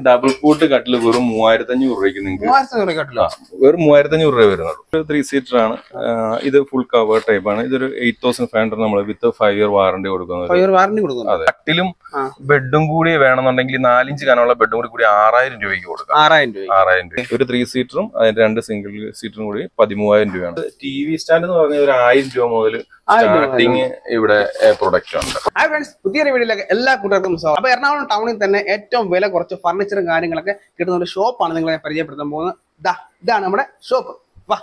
Double കൂട്ട് കട്ടില് വെറും മൂവായിരത്തി അഞ്ഞൂറ് രൂപയ്ക്ക് നിങ്ങൾക്ക് മൂവായിരത്തി അഞ്ഞൂറ് കട്ടില്ല ആ, വെറും മൂവായിരത്തി അഞ്ഞൂറ് രൂപ വരുന്നുള്ളൂ ത്രീ സീറ്റർ ആണ് ആ, ഇത് ഫുൾ കവർ ടൈപ്പ് ആണ് ഇതൊരു എയ്റ്റ് തൗസൻഡ് ഫൈവ് ഹൺഡ്രഡ് നമ്മൾ വിത്ത് ഫൈവ് ഇയർ വാറണ്ടി കൊടുക്കുന്നത് ഫൈവ് വാറണ്ടി കൊടുക്കുന്നു അതെ കട്ടിലും ആ. ബെഡും കൂടി വേണമെന്നുണ്ടെങ്കിൽ നാലിഞ്ച് കനമുള്ള ബെഡും കൂടി കൂടി ആറായിരം രൂപയ്ക്ക് കൊടുക്കാം ആറായിരം രൂപ ആറായിരം രൂപ ഒരു ത്രീ സീറ്ററും അതിന്റെ രണ്ട് സിംഗിൾ സീറ്ററും കൂടി പതിമൂവായിരം രൂപയാണ് ടി വി സ്റ്റാൻഡ് എന്ന് പറഞ്ഞ ഒരു ആയിരം രൂപ മുതൽ ആയിരം രൂപ സ്റ്റാർട്ടിങ് ഇവിടെ പ്രൊഡക്റ്റ് ഉണ്ട് ഹായ് ഫ്രണ്ട്സ് പുതിയൊരു വീഡിയോയിലേക്ക് എല്ലാ കൂട്ടുകാർക്കും സ്വാഗതം അപ്പൊ എറണാകുളം ടൗണിൽ തന്നെ ഏറ്റവും വില കുറച്ച് ഫർണിച്ചറും കാര്യങ്ങളൊക്കെ കിട്ടുന്ന ഒരു ഷോപ്പാണ് നിങ്ങളെ പരിചയപ്പെടുത്താൻ പോകുന്നത് ഇതാ ഇതാണ് നമ്മുടെ ഷോപ്പ് വാ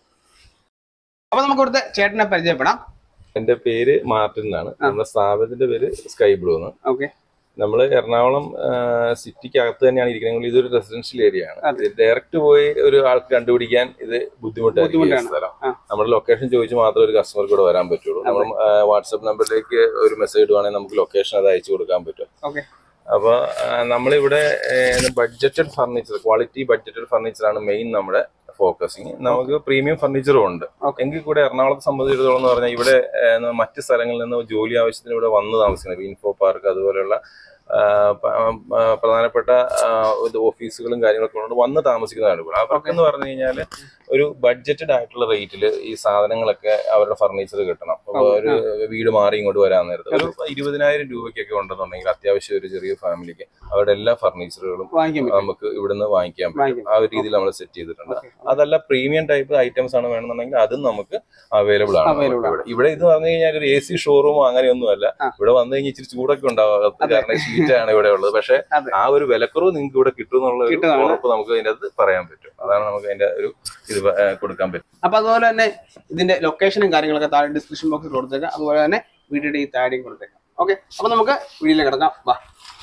അപ്പൊ നമുക്ക് ഇവിടുത്തെ ചേട്ടനെ പരിചയപ്പെടാം എന്റെ പേര് മാർട്ടിൻ എന്നാണ് നമ്മുടെ സ്ഥാപനത്തിന്റെ പേര് സ്കൈ ബ്ലൂ എന്ന് ഓക്കെ നമ്മൾ എറണാകുളം സിറ്റിക്ക് അകത്ത് തന്നെയാണ് ഇരിക്കുന്നത് ഇതൊരു റെസിഡൻഷ്യൽ ഏരിയ ആണ് അതെ. ഡയറക്റ്റ് പോയി ഒരു ആൾക്ക് കണ്ടുപിടിക്കാൻ ഇത് ബുദ്ധിമുട്ടായിരിക്കും ഈ ബുദ്ധിമുട്ടാണ്. സ്ഥലം ആ. നമ്മുടെ ലൊക്കേഷൻ ചോദിച്ച് മാത്രമേ ഒരു കസ്റ്റമർക്ക് ഇവിടെ വരാൻ പറ്റുള്ളൂ നമ്മൾ വാട്സപ്പ് നമ്പറിലേക്ക് ഒരു മെസ്സേജ് ഇടുവാണെങ്കിൽ നമുക്ക് ലൊക്കേഷൻ അത് അയച്ചു കൊടുക്കാൻ പറ്റും ഓക്കെ അപ്പൊ ആ, നമ്മളിവിടെ budgeted furniture quality budgeted furniture ആണ് മെയിൻ നമ്മുടെ ഫോക്കസിങ് നമുക്ക് പ്രീമിയം ഫർണിച്ചറും ഉണ്ട് Okay. എങ്കിൽ കൂടെ എറണാകുളത്തെ സംബന്ധിച്ചിടത്തോളം എന്ന് പറഞ്ഞാൽ ഇവിടെ ഏ, മറ്റ് സ്ഥലങ്ങളിൽ നിന്ന് ജോലി ആവശ്യത്തിന് ഇവിടെ വന്ന് താമസിക്കുന്നത് ഇൻഫോ പാർക്ക് അതുപോലെയുള്ള ആ, പ- ആ, പ്രധാനപ്പെട്ട ആ, ഇത് ഓഫീസുകളും കാര്യങ്ങളൊക്കെ ഉള്ളത് വന്ന് താമസിക്കുന്നതാണ് ഇവിടെ അവർക്കെന്ന് പറഞ്ഞു കഴിഞ്ഞാൽ ഒരു ബഡ്ജറ്റഡ് ആയിട്ടുള്ള റേറ്റിൽ ഈ സാധനങ്ങളൊക്കെ അവരുടെ ഫർണിച്ചർ കിട്ടണം അപ്പൊ ഒരു വീട് മാറി ഇങ്ങോട്ട് വരാൻ നേരത്ത് ഒരു ഇരുപതിനായിരം രൂപയ്ക്കൊക്കെ ഉണ്ടെന്നുണ്ടെങ്കിൽ അത്യാവശ്യം ഒരു ചെറിയ ഫാമിലിക്ക് അവരുടെ എല്ലാ ഫർണിച്ചറുകളും വാങ്ങിക്കാൻ പറ്റും നമുക്ക് ഇവിടുന്ന് വാങ്ങിക്കാൻ പറ്റും വാങ്ങിക്കാം ആ ഒരു രീതിയിൽ നമ്മൾ സെറ്റ് ചെയ്തിട്ടുണ്ട് Okay. അതല്ല പ്രീമിയം ടൈപ്പ് ഐറ്റംസ് ആണ് വേണമെന്നുണ്ടെങ്കിൽ അതും നമുക്ക് അവൈലബിൾ ആണ് Available നമുക്ക് ഇവിടെ ഇവിടെ ഇത് പറഞ്ഞു കഴിഞ്ഞാൽ ഒരു എ സി ഷോറൂമോ അങ്ങനെയൊന്നുമല്ല ആ. ഇവിടെ വന്നു കഴിഞ്ഞാൽ ഇച്ചിരി ചൂടൊക്കെ ഉണ്ടാവും അകത്ത്. കാരണം ഷീറ്റ് ആണ് ഇവിടെ ഉള്ളത് പക്ഷെ അതെ. ആ ഒരു വിലക്കുറവ് നിങ്ങൾക്ക് ഇവിടെ കിട്ടും എന്നുള്ള ഒരു കിട്ടുന്നതാണ്. ഉറപ്പ് നമുക്ക് അതിന്റെ അത് പറയാൻ പറ്റും അതാണ് നമുക്ക് അതിന്റെ ഒരു ഇത് പ- ഏ, കൊടുക്കാൻ പറ്റും അപ്പൊ അതുപോലെ തന്നെ ഇതിന്റെ ലൊക്കേഷനും കാര്യങ്ങളൊക്കെ താഴെ ഡിസ്ക്രിപ്ഷൻ ബോക്സിൽ കൊടുത്തേക്കാം അതുപോലെ തന്നെ വീഡിയോയുടെ ഈ താഴെയും കൊടുത്തേക്കാം ഓക്കെ അപ്പൊ നമുക്ക് വീഡിയോയിൽ കിടക്കാം വാ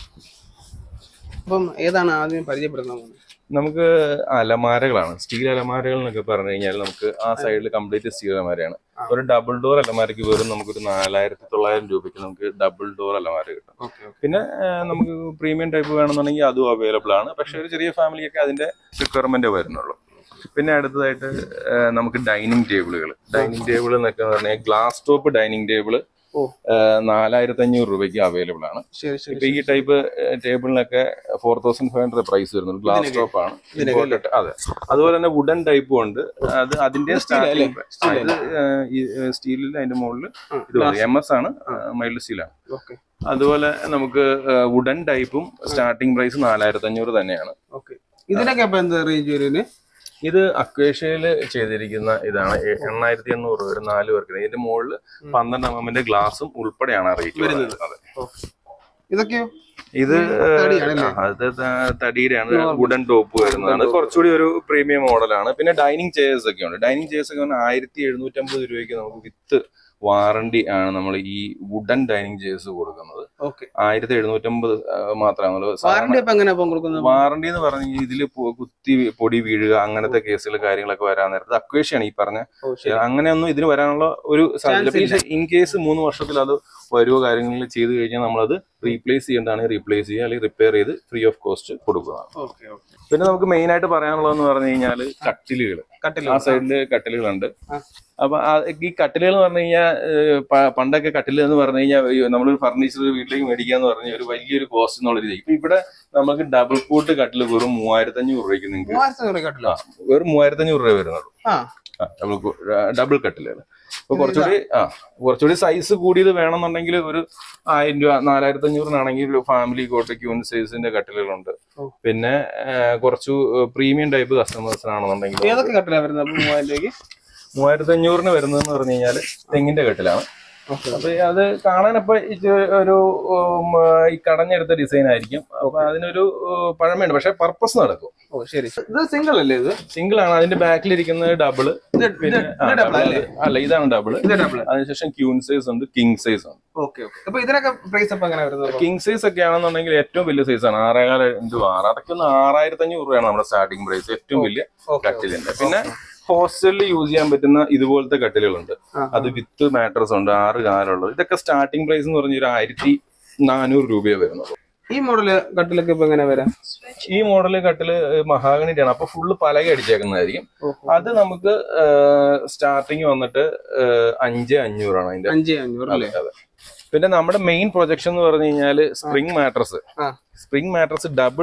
അപ്പം ഏതാണ് ആദ്യം പരിചയപ്പെടുന്നത് നമുക്ക് അലമാരകളാണ് സ്റ്റീൽ അലമാരകൾ എന്നൊക്കെ പറഞ്ഞു കഴിഞ്ഞാൽ നമുക്ക് ആ സൈഡിൽ കംപ്ലീറ്റ് സ്റ്റീൽ അലമാരയാണ് ആ. ഒരു ഡബിൾ ഡോർ അലമാരയ്ക്ക് വെറും നമുക്കൊരു നാലായിരത്തി തൊള്ളായിരം രൂപയ്ക്ക് നമുക്ക് ഡബിൾ ഡോർ അലമാര കിട്ടും ഓക്കെ ഓക്കെ പിന്നെ ആ, നമുക്ക് പ്രീമിയം ടൈപ്പ് വേണമെന്നുണ്ടെങ്കിൽ അതും അവൈലബിൾ ആണ് പക്ഷെ ഒരു ചെറിയ ഫാമിലിയൊക്കെ അതിന്റെ റിക്വയർമെന്റ് വരുന്നുള്ളൂ പിന്നെ അടുത്തതായിട്ട് ആ, നമുക്ക് ഡൈനിങ് ടേബിളുകൾ ഡൈനിങ് ടേബിൾ എന്നൊക്കെ പറഞ്ഞാൽ ഗ്ലാസ് ടോപ്പ് ഡൈനിങ് ടേബിൾ ഓ നാലായിരത്തി അഞ്ഞൂറ് രൂപയ്ക്ക് അവൈലബിൾ ആണ് ശരി ശരി ഇപ്പൊ ഈ ടൈപ്പ് ടേബിളിനൊക്കെ four thousand five hundred price വരുന്നുണ്ട് ഗ്ലാസ് ഇതിനൊക്കെ? ടോപ്പ് ആണ് ഇതിനൊക്കെ Imported. അതെ അതുപോലെ തന്നെ വുഡൻ ടൈപ്പും ഉണ്ട് അത് അതിന്റെ ഇത് steel അല്ലേ? Steel സ്റ്റീലിൽ അതിന്റെ മുകളിൽ ആ, ഇത് എം എസ് ആണ് മൈൽഡ് സ്റ്റീലാണ് ഓക്കെ അതുപോലെ നമുക്ക് വുഡൻ ടൈപ്പും സ്റ്റാർട്ടിംഗ് പ്രൈസ് നാലായിരത്തി അഞ്ഞൂറ് തന്നെയാണ് ഓക്കെ ഇതിനൊക്കെ അപ്പൊ എന്ത് റേഞ്ച് വരും ഇത് അക്വേഷ്യയിൽ ചെയ്തിരിക്കുന്ന ഇതാണ് എ- എണ്ണായിരത്തി എണ്ണൂറ് രൂപ ഒരു നാല് പേർക്ക് ഇതിന്റെ മുകളിൽ പന്ത്രണ്ട് എം എമ്മിന്റെ ഗ്ലാസും ഉൾപ്പെടെയാണ് റേറ്റ് വരുന്നത്. അതെ ഇതൊക്കെയോ ഇത് തടിയാണല്ലേ? ആ, അത് ത- തടിയുടെയാണ് വുഡൻ ടോപ്പ് വരുന്നതാണ് കുറച്ചുകൂടി ഒരു പ്രീമിയം മോഡലാണ് പിന്നെ ഡൈനിങ് ചെയർസ് ഒക്കെ ഉണ്ട് ഡൈനിങ് ചെയർസ് ഒക്കെ ആയിരത്തി എഴുന്നൂറ്റമ്പത് രൂപയ്ക്ക് നമുക്ക് വിത്ത് വാറണ്ടി ആണ് നമ്മൾ ഈ വുഡൻ ഡൈനിങ് ചെയർസ് കൊടുക്കുന്നത് ഓക്കെ ആയിരത്തി എഴുന്നൂറ്റമ്പത് മാത്രമാണ് വാറണ്ടി അപ്പൊ എങ്ങനെ ഇപ്പം കൊടുക്കുന്നത് വാറണ്ടി എന്ന് പറഞ്ഞു കഴിഞ്ഞാൽ ഇതിൽ കുത്തി പൊടി വീഴുക അങ്ങനത്തെ കേസുകൾ കാര്യങ്ങളൊക്കെ വരാൻ നേരത്ത് അക്വേഷ്യാണ് ഈ പറഞ്ഞ ഓ ശരി അങ്ങനെയൊന്നും ഇതിന് വരാനുള്ള ഒരു സാധ്യത Chance ഇല്ല. പക്ഷേ ഇൻ കേസ് മൂന്ന് വർഷത്തിൽ അത് വരുവോ കാര്യങ്ങൾ ചെയ്തു കഴിഞ്ഞാൽ നമ്മളത് റീപ്ലേസ് ചെയ്യേണ്ടതാണ് റീപ്ലേസ് ചെയ്യുക അല്ലെങ്കിൽ റിപ്പയർ ചെയ്ത് ഫ്രീ ഓഫ് കോസ്റ്റ് കൊടുക്കുന്നതാണ് ഓക്കെ ഓക്കെ പിന്നെ നമുക്ക് മെയിൻ ആയിട്ട് പറയാനുള്ളതെന്ന് പറഞ്ഞു കഴിഞ്ഞാൽ കട്ടിലുകൾ കട്ടില് ആ സൈഡില് കട്ടിലുകളുണ്ട് ആ. അപ്പൊ ആ ഈ കട്ടിലുകൾ എന്ന് പറഞ്ഞു കഴിഞ്ഞാൽ പണ്ടൊക്കെ കട്ടിൽ എന്ന് പറഞ്ഞു കഴിഞ്ഞാൽ നമ്മളൊരു ഫർണിച്ചർ വീട്ടിലേക്ക് മേടിക്കാന്ന് പറഞ്ഞാൽ ഒരു വലിയൊരു കോസ്റ്റ് എന്നുള്ള രീതി ഇപ്പൊ ഇവിടെ നമുക്ക് ഡബിൾ കൂട്ട് കട്ടിൽ വെറും മൂവായിരത്തി അഞ്ഞൂറ് രൂപയ്ക്ക് നിങ്ങൾക്ക് മൂവായിരത്തി അഞ്ഞൂറ് കട്ടിലോ വെറും മൂവായിരത്തി അഞ്ഞൂറ് രൂപ വരുന്നുള്ളൂ ആ ഡബിൾ ഡബിൾ കട്ടിലുകൾ ഇപ്പൊ കുറച്ചുകൂടി ആ കുറച്ചുകൂടി സൈസ് കൂടിയത് വേണമെന്നുണ്ടെങ്കിൽ ഒരു ആയിരം രൂപ നാലായിരത്തി അഞ്ഞൂറിനാണെങ്കിൽ ഒരു ഫാമിലി കോട്ട് ക്യൂൻ സൈസിന്റെ കട്ടിലുകളുണ്ട് ഓ. പിന്നെ ആ, കുറച്ചു പ്രീമിയം ടൈപ്പ് കസ്റ്റമേഴ്സിനാണെന്നുണ്ടെങ്കിൽ ഏതൊക്കെ കട്ടിലാണ് വരുന്നത് അപ്പൊ മൂവായിരം രൂപയ്ക്ക് മൂവായിരത്തി അഞ്ഞൂറിന് വരുന്നതെന്ന് പറഞ്ഞു കഴിഞ്ഞാൽ തെങ്ങിന്റെ കട്ടിലാണ് ഓക്കെ അപ്പൊ അത് കാണാൻ ഇപ്പൊ ഇച്ചിരി ഒരു ഉം, ഈ കടഞ്ഞെടുത്ത ഡിസൈൻ ആയിരിക്കും അപ്പൊ അതിനൊരു ഉം, പഴമയുണ്ട് പക്ഷെ പർപ്പസ് നടക്കും ഓ ശരി ഇത് സിംഗിൾ അല്ലേ ഇത് സിംഗിൾ ആണ് അതിന്റെ ബാക്കിലിരിക്കുന്നത് ഡബിള് ഇത് പിന്നെ ഇത് ആ, ഇത് double double അല്ലേ? അത് അല്ല ഇതാണ് ഡബിള് ഇത് ഡബിൾ അതിനുശേഷം ക്യൂൺ സൈസ് ഉണ്ട് കിങ് സൈസ് ഉണ്ട് ഓക്കെ ഓക്കെ അപ്പൊ ഇതിനൊക്കെ പ്രൈസ് അപ്പൊ എങ്ങനെ വരുന്നത് അപ്പൊ? കിങ് സൈസ് ഒക്കെ ആണെന്നുണ്ടെങ്കിൽ ഏറ്റവും വലിയ സൈസ് ആണ് ആറേകാല എന്തുവാ ആറ് അതൊക്കെ ഒന്ന് ആറായിരത്തി അഞ്ഞൂറ് രൂപയാണ് നമ്മുടെ സ്റ്റാർട്ടിംഗ് പ്രൈസ് ഏറ്റവും വലിയ ഓക്കെ കട്ടിലിന്റെ പിന്നെ ഹോസ്റ്റലിൽ യൂസ് ചെയ്യാൻ പറ്റുന്ന ഇതുപോലത്തെ കട്ടിലുകളുണ്ട് ആ, അത് വിത്ത് മാട്രസ് ഉണ്ട് ആറ് കാലുള്ളത് ഇതൊക്കെ സ്റ്റാർട്ടിംഗ് പ്രൈസ് എന്ന് പറഞ്ഞ ഒരു ആയിരത്തി നാനൂറ് രൂപയെ വരുന്നുള്ളൂ ഈ മോഡല് കട്ടിലൊക്കെ ഇപ്പൊ എങ്ങനെ വരാം ഈ മോഡല് കട്ടില് മഹാഗണിന്റെ ആണ് അപ്പൊ ഫുള്ള് പലക അടിച്ചേക്കുന്നതായിരിക്കും ഓഹോ. അത് നമുക്ക് സ്റ്റാർട്ടിങ് വന്നിട്ട് ഏഹ്, അഞ്ച് അഞ്ഞൂറാണ് അതിന്റെ അഞ്ച് അഞ്ഞൂറ് അല്ലേ അതെ പിന്നെ നമ്മുടെ മെയിൻ പ്രൊജക്ഷൻ എന്ന് പറഞ്ഞു കഴിഞ്ഞാൽ സ്പ്രിംഗ് മാട്രസ് ആ spring mattress double